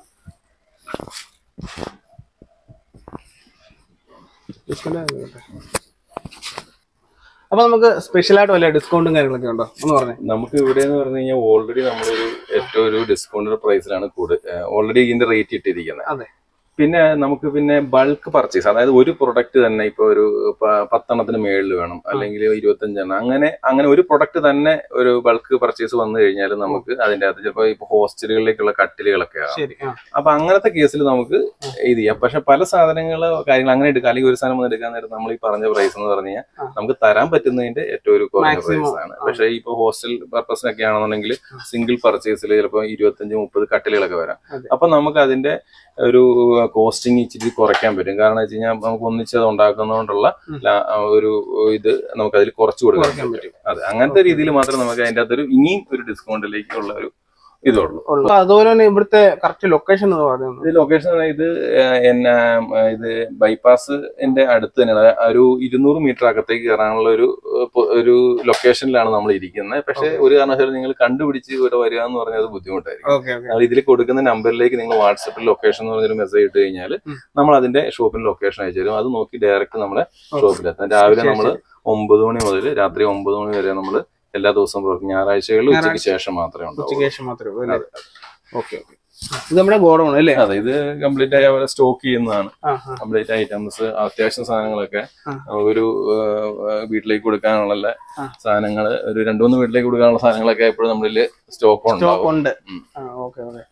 അപ്പൊ നമുക്ക് സ്പെഷ്യൽ ആയിട്ട് വല്ല ഡിസ്കൗണ്ടും കാര്യങ്ങളൊക്കെ ഉണ്ടോ ഒന്ന് പറഞ്ഞേ നമുക്ക് ഇവിടെ എന്ന് പറഞ്ഞു കഴിഞ്ഞാൽ ഓൾറെഡി നമ്മളൊരു ഏറ്റവും ഒരു ഡിസ്കൗണ്ടഡ് പ്രൈസിലാണ് കൂടുതൽ ഓൾറെഡി ഇതിന്റെ റേറ്റ് ഇട്ടിരിക്കുന്നത് അതെ പിന്നെ നമുക്ക് പിന്നെ ബൾക്ക് പർച്ചേസ് അതായത് ഒരു പ്രൊഡക്റ്റ് തന്നെ ഇപ്പൊ ഒരു പ- പത്തെണ്ണത്തിന് മേളിൽ വേണം അല്ലെങ്കിൽ ഇരുപത്തഞ്ചെണ്ണം അങ്ങനെ അങ്ങനെ ഒരു പ്രൊഡക്റ്റ് തന്നെ ഒരു ബൾക്ക് പർച്ചേസ് വന്നു കഴിഞ്ഞാൽ നമുക്ക് അതിന്റെ അകത്ത് ചിലപ്പോൾ ഇപ്പൊ ഹോസ്റ്റലുകളിലേക്കുള്ള കട്ടിലുകളൊക്കെ ആകാം ശരി ആ അപ്പൊ അങ്ങനത്തെ കേസിൽ നമുക്ക് ഇത് ചെയ്യാം പക്ഷെ പല സാധനങ്ങൾ കാര്യങ്ങൾ അങ്ങനെ എടുക്കാം അല്ലെങ്കിൽ ഒരു സാധനം വന്ന് എടുക്കാൻ നേരം നമ്മൾ ഈ പറഞ്ഞ പ്രൈസ് എന്ന് പറഞ്ഞു കഴിഞ്ഞാൽ ആ. നമുക്ക് തരാൻ പറ്റുന്നതിന്റെ ഏറ്റവും ഒരു കുറഞ്ഞ Maximum. പ്രൈസ് ആണ് ആ. പക്ഷെ ഇപ്പൊ ഹോസ്റ്റൽ പർപ്പസിനൊക്കെ ആണെന്നുണ്ടെങ്കിൽ സിംഗിൾ പർച്ചേസിൽ ചിലപ്പോൾ ഇരുപത്തഞ്ച് മുപ്പത് കട്ടിലുകളൊക്കെ വരാം അതെ. അപ്പൊ നമുക്ക് അതിന്റെ ഒരു കോസ്റ്റിംഗ് ഇച്ചിരി കുറയ്ക്കാൻ പറ്റും കാരണം വെച്ച് കഴിഞ്ഞാൽ നമുക്ക് ഒന്നിച്ചത് ഉണ്ടാക്കുന്നതുകൊണ്ടുള്ള ഉം. ലാ- ഒരു ഇത് നമുക്ക് അതിൽ കുറച്ച് കൊടുക്കാൻ കുറയ്ക്കാൻ പറ്റും അതെ അങ്ങനത്തെ രീതിയിൽ മാത്രമേ നമുക്ക് അതിന്റെ അകത്തൊരു ഇനിയും ഒരു ഡിസ്കൗണ്ടിലേക്കുള്ള ഒരു ഇതുള്ളൂ ഉള്ളു. അതുപോലെ തന്നെ ഇവിടുത്തെ കറക്റ്റ് ലൊക്കേഷൻ എന്ന് പറയുന്നത് ഇത് ലൊക്കേഷൻ ഇത് ഏഹ്, എന്നാ ഏഹ്, ഇത് ബൈപ്പാസ് എന്റെ അടുത്ത് തന്നെയാണ് ആ ഒരു ഇരുന്നൂറ് മീറ്റർ അകത്തേക്ക് കയറാനുള്ള ഒരു ഏഹ്, പൊ- ഒരു ലൊക്കേഷനിലാണ് നമ്മൾ ഇരിക്കുന്നത് പക്ഷെ ഒരു കാരണവശാലും നിങ്ങൾ കണ്ടുപിടിച്ച് ഇവിടെ വരിക എന്ന് പറഞ്ഞത് ബുദ്ധിമുട്ടായിരിക്കും ഓക്കെ ഓക്കെ നമ്മൾ ഇതിൽ കൊടുക്കുന്ന നമ്പറിലേക്ക് നിങ്ങൾ വാട്സപ്പിൽ ലൊക്കേഷൻ എന്ന് പറഞ്ഞൊരു മെസ്സേജ് ഇട്ട് കഴിഞ്ഞാൽ ഉം. നമ്മൾ അതിന്റെ ഷോപ്പിൽ ലൊക്കേഷൻ അയച്ചു തരും അത് നോക്കി ഡയറക്റ്റ് നമ്മുടെ ഷോപ്പിലെത്താം രാവിലെ ശരി, നമ്മൾ ഒമ്പത് മണി മുതൽ രാത്രി ഒമ്പത് മണി വരെ നമ്മൾ എല്ലാ ദിവസവും പ്രവർത്തിക്കും ഞായറാഴ്ചകളിൽ ഉച്ചയ്ക്ക് ഞായറാഴ്ച. ശേഷം മാത്രമേ ഉണ്ടാവൂ ഉച്ചയ്ക്ക് ശേഷം മാത്രമേ ഉള്ളൂ അല്ലേ ഓക്കെ ഓക്കെ ഇത് നമ്മുടെ ഗോഡൗൺ അല്ലേ അതെ ഇത് കംപ്ലീറ്റ് ആയി അവരെ സ്റ്റോക്ക് ചെയ്യുന്നതാണ് ആ ആ കംപ്ലീറ്റ് ഐറ്റംസ് അത്യാവശ്യം സാധനങ്ങളൊക്കെ ആ. ഒരു ഏഹ്, വീട്ടിലേക്ക് കൊടുക്കാനുള്ള ആ. സാധനങ്ങൾ ഒരു രണ്ടു മൂന്ന് വീട്ടിലേക്ക് കൊടുക്കാനുള്ള സാധനങ്ങളൊക്കെ എപ്പോഴും നമ്മളിൽ സ്റ്റോക്ക് സ്റ്റോക്ക് ഉണ്ടാവും ഉണ്ട് ഉം. ആ ഓക്കെ ഓക്കെ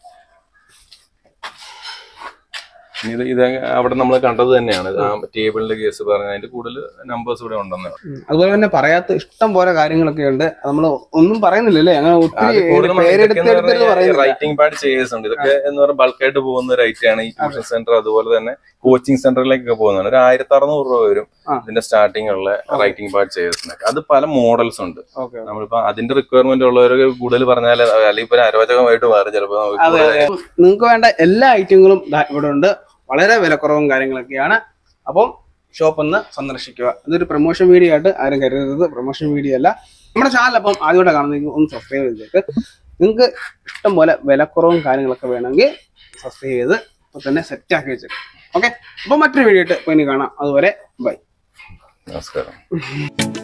ഇനി ഇത് ഇത് അവിടെ നമ്മൾ കണ്ടത് തന്നെയാണ് ഇത് ആ ടേബിളിന്റെ കേസ് പറഞ്ഞ അതിന്റെ കൂടുതൽ നമ്പേഴ്സ് ഇവിടെ ഉണ്ടെന്ന് അതുപോലെ തന്നെ പറയാത്ത ഇഷ്ടം പോലെ കാര്യങ്ങളൊക്കെ ഉണ്ട് നമ്മൾ ഒന്നും പറയുന്നില്ലല്ലേ അങ്ങനെ ഒത്തിരി കൂടുതൽ പേരെടുത്തെടുത്തെടുത്ത് പറയുന്നില്ല റൈറ്റിംഗ് പാഡ് ചെയ്യേഴ്സ് ഉണ്ട് ഇതൊക്കെ എന്ന് പറഞ്ഞാൽ ബൾക്കായിട്ട് പോകുന്ന ഒരു ഐറ്റം ആണ് ഈ ട്യൂഷൻ സെന്റർ അതുപോലെ തന്നെ കോച്ചിങ് സെന്ററിലേക്കൊക്കെ പോകുന്നതാണ് ഒരു ആയിരത്തി അറുന്നൂറ് രൂപ വരും ആ. ഇതിന്റെ സ്റ്റാർട്ടിംഗ് ഉള്ള റൈറ്റിംഗ് പാഡ് ചെയ്യേഴ്സിനൊക്കെ അത് പല മോഡൽസ് ഉണ്ട് ഓക്കെ നമ്മളിപ്പോ അതിന്റെ റിക്വയർമെന്റ് ഉള്ളവരൊക്കെ കൂടുതൽ പറഞ്ഞാൽ അല്ലെങ്കിൽ ഇപ്പൊ ഒരു അരോചകമായിട്ട് മാറും ചിലപ്പോ നമുക്ക് അതെ കൂടുതൽ അതെ നിങ്ങൾക്ക് വേണ്ട എല്ലാ ഐറ്റങ്ങളും ദാ ഇവിടെ ഉണ്ട് വളരെ വിലക്കുറവും കാര്യങ്ങളൊക്കെയാണ് അപ്പം ഷോപ്പ് ഒന്ന് സന്ദർശിക്കുക ഇതൊരു പ്രൊമോഷൻ വീഡിയോ ആയിട്ട് ആരും കരുതരുത് പ്രൊമോഷൻ വീഡിയോ അല്ല നമ്മുടെ ചാനൽ അപ്പം ആദ്യമായിട്ട് കാണുന്നെങ്കിൽ ഒന്ന് സബ്സ്ക്രൈബ് ചെയ്തേക്ക് നിങ്ങൾക്ക് ഇഷ്ടം പോലെ വിലക്കുറവും കാര്യങ്ങളൊക്കെ വേണമെങ്കിൽ സബ്സ്ക്രൈബ് ചെയ്ത് ഇപ്പൊ തന്നെ സെറ്റ് ആക്കി വെച്ചേക്കും ഓക്കെ അപ്പൊ മറ്റൊരു വീഡിയോ ആയിട്ട് ഇപ്പൊ ഇനി കാണാം അതുവരെ ബൈ നമസ്കാരം